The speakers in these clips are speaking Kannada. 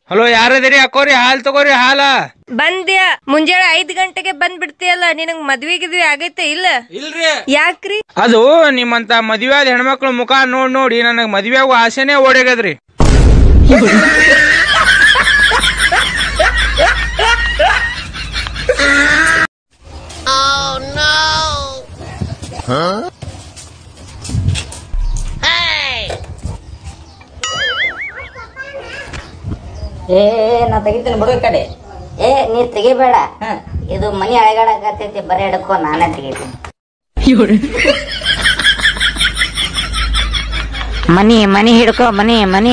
ಹಲೋ ಯಾರದಿರಿ ಅಕ್ಕೋರಿ ಹಾಲ್ ತಗೋರಿ ಹಾಲ ಬಂದ್ಯಾ ಮುಂಜಾನೆ ಐದ್ ಗಂಟೆಗೆ ಬಂದ್ ಬಿಡ್ತೀಯಲ್ಲ ನಿನಗ್ ಮದ್ವಿ ಗಿದ್ವಿ ಆಗೈತೆ ಇಲ್ಲ ಇಲ್ರಿ ಯಾಕ್ರಿ ಅದು ನಿಮ್ಮಂತ ಮದ್ವೆ ಆದ ಹೆಣ್ಮಕ್ಳ ಮುಖ ನೋಡ್ ನೋಡಿ ನನಗ್ ಮದ್ವೆ ಆಗೋ ಆಸೆನೇ ಓಡಾಗದ್ರಿ ಏ ನಾ ತೆಗಿತೀನಿ ಬಿಡು ಈ ಕಡೆ ಏ ನೀ ತೆಗಿಬೇಡ ಇದು ಮನಿ ಅಳಗಾಡಕತ್ತೈತಿ ಬರೀ ಹಿಡ್ಕೊ ನಾನೇ ತೆಗಿತೀನಿ ಮನಿ ಮನಿ ಹಿಡ್ಕೊ ಮನಿ ಮನಿ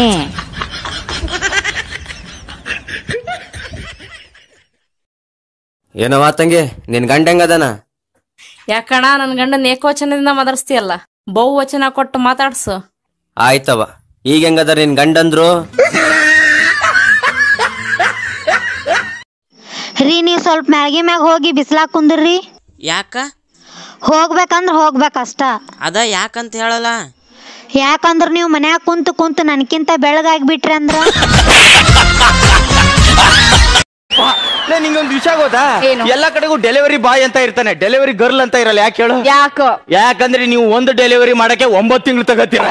ಏನವ ತಂಗಿ ನಿನ್ ಗಂಡ ಹೆಂಗದನ ಯಾಕಣ ನನ್ ಗಂಡನ್ ಏಕವಚನದಿಂದ ಮಾತಾಡ್ಸ್ತೀಯಲ್ಲ ಬಹುವಚನ ಕೊಟ್ಟು ಮಾತಾಡ್ಸು ಆಯ್ತವ ಈಗ ಹೆಂಗದ ನಿನ್ ಗಂಡಂದ್ರು ರೀ ನೀವ್ ಸ್ವಲ್ಪ ಮ್ಯಾಳ್ಗಿ ಮ್ಯಾಗ ಹೋಗಿ ಬಿಸ್ಲಾಕ್ ಕುಂದ್ರಿ ಯಾಕ ಹೋಗ್ಬೇಕಂದ್ರ ಹೋಗ್ಬೇಕಷ್ಟ ಅದ ಯಾಕಂತ ಹೇಳಲ್ಲ ಯಾಕಂದ್ರ ನೀವು ಮನ್ಯಾಗ ಕುಂತು ಕುಂತು ನನ್ಕಿಂತ ಬೆಳಗಾಗ್ಬಿಟ್ರಿ ಅಂದ್ರ ನಿಂಗೊಂದು ವಿಷಯ ಗೊತ್ತಾ ಎಲ್ಲಾ ಕಡೆಗೂ ಡೆಲಿವರಿ ಬಾಯ್ ಅಂತ ಇರ್ತಾನೆ ಡೆಲಿವರಿ ಗರ್ಲ್ ಅಂತ ಇರಲ್ಲ ಯಾಕೆ ಹೇಳು ಯಾಕೋ ಯಾಕಂದ್ರೆ ನೀವು ಒಂದು ಡೆಲಿವರಿ ಮಾಡಕ್ಕೆ ಒಂಬತ್ತು ತಿಂಗಳು ತಗತ್ತೀರ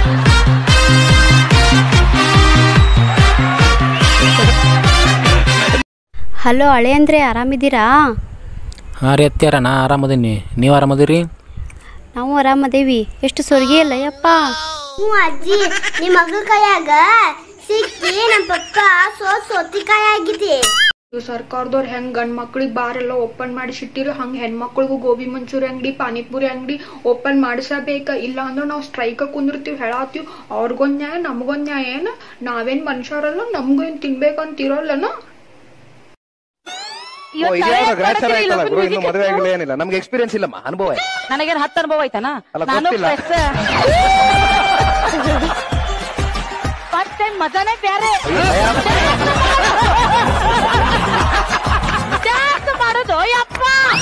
ಹಲೋ ಹಳೆ ಅಂದ್ರೆ ಆರಾಮಿದ್ದೀರಾ ಹಾಂ ರೀ ಅತ್ಯಾರ ನಾ ಆರಾಮದೀನಿ ನೀವು ಆರಾಮದಿರಿ ನಾವು ಆರಾಮದೇವಿ ಎಷ್ಟು ಸೊರ್ಗಿ ಅಲ್ಲ ಯಪ್ಪ ಹ್ಞೂ ಅಜ್ಜಿ ನಿಮ್ಮ ಮಗ ಕೈಯಾಗ ಸಿಕ್ಕಿ ನಮ್ಮ ಪಪ್ಪ ಸೋ ಸೋತಿಕಾಯಿ ಆಗಿದೆ ಸರ್ಕಾರದವ್ರು ಹೆಂಗ್ ಗಂಡ್ ಮಕ್ಳಿಗೆ ಬಾರ್ ಎಲ್ಲ ಓಪನ್ ಮಾಡಿಸಿಟ್ಟಿರಿ ಹಂಗ ಹೆಣ್ಮಕ್ಳಿಗೂ ಗೋಬಿ ಮಂಚೂರಿ ಅಂಗಡಿ ಪಾನಿಪುರಿ ಅಂಗಡಿ ಓಪನ್ ಮಾಡಿಸಬೇಕ ಇಲ್ಲ ಅಂದ್ರೆ ನಾವು ಸ್ಟ್ರೈಕ್ ಕುಂದಿರ್ತೀವಿ ಹೇಳತ್ತೀವಿ ಅವ್ರಿಗೊಂದ್ ನ್ಯಾಯ ನಮ್ಗೊಂದ್ ನ್ಯಾಯ ಏನ ನಾವೇನ್ ಮನುಷ್ಯರಲ್ಲ ನಮ್ಗೂ ಏನ್ ತಿನ್ಬೇಕಂತಿರೋಲ್ಲನ ಗ್ರಾಚಾರ ಆಯ್ತಲ್ಲ ಗುರು ಇನ್ನು ಮದುವೆ ಆಗಿಲ್ಲ ಏನಿಲ್ಲ ನಮ್ಗೆ ಎಕ್ಸ್ಪೀರಿಯನ್ಸ್ ಇಲ್ಲಮ್ಮ ಅನುಭವ ಇದೆ. ನನಗೇನ್ ಹತ್ತು ಅನುಭವ ಐತನ ಅಲ್ಲ, ನಾನು ಗೊತ್ತಿಲ್ಲ. ಫಸ್ಟ್ ಟೈಮ್ ಮಜಾನೇ ಬ್ಯಾರೆ ಜಾಸ್ತಿ ಮಾಡೋದು ಯಪ್ಪ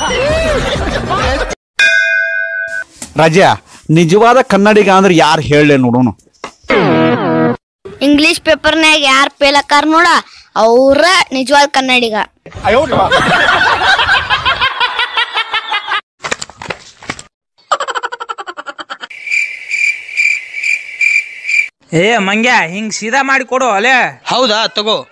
ರಾಜ್ಯ ನಿಜವಾದ ಕನ್ನಡಿಗ ಅಂದ್ರೆ ಯಾರು ಹೇಳಲೆ ನೋಡೋಣ ಇಂಗ್ಲಿಷ್ ಪೇಪರ್ನ್ಯಾಗ ಯಾರ್ ಫೇಲ್ ಆಕಾರ ನೋಡ ಅವ್ರ ನಿಜವಾದ ಕನ್ನಡಿಗ ಏ ಮಂಗ್ಯ ಹಿಂಗ್ ಸೀದಾ ಮಾಡಿ ಕೊಡು ಅಲೆ ಹೌದಾ ತಗೋ